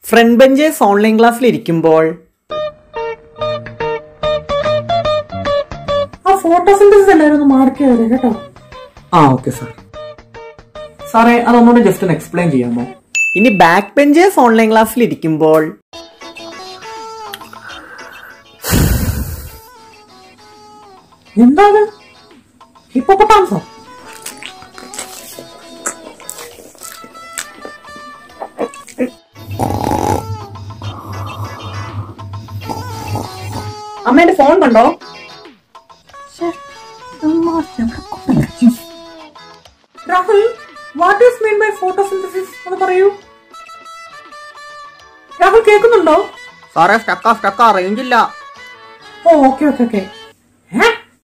front benchers online ക്ലാസ്സിൽ ഇരിക്കുമ്പോൾ ആ ഫോട്ടോസിന്തസിസ് എല്ലാവരും ഒന്ന് മാർക്ക് ചെയ്തേ കേട്ടോ ആ ഓക്കെ സാർ സാറേ അതൊന്നുകൂടെ ജസ്റ്റ് ഒന്ന് എക്സ്പ്ലെയിൻ ചെയ്യാമോ ഇനി ബാക്ക് ബെഞ്ചേഴ്സ് ഓൺലൈൻ ക്ലാസ്സിൽ ഇരിക്കുമ്പോൾ എന്താണ് ഹിപ്പോപ്പൊട്ടാംസോ അമ്മേന്റെ ഫോൺ കണ്ടോ Rahul what is mean by photosynthesis എന്ന് പറയൂ രാഹുൽ കേൾക്കുന്നുണ്ടോ സാറേ സ്റ്റക്കാ സ്റ്റക്കാ റേഞ്ച് ഇല്ല ഓ ഓക്കെ ഓക്കെ ഓക്കെ ഏ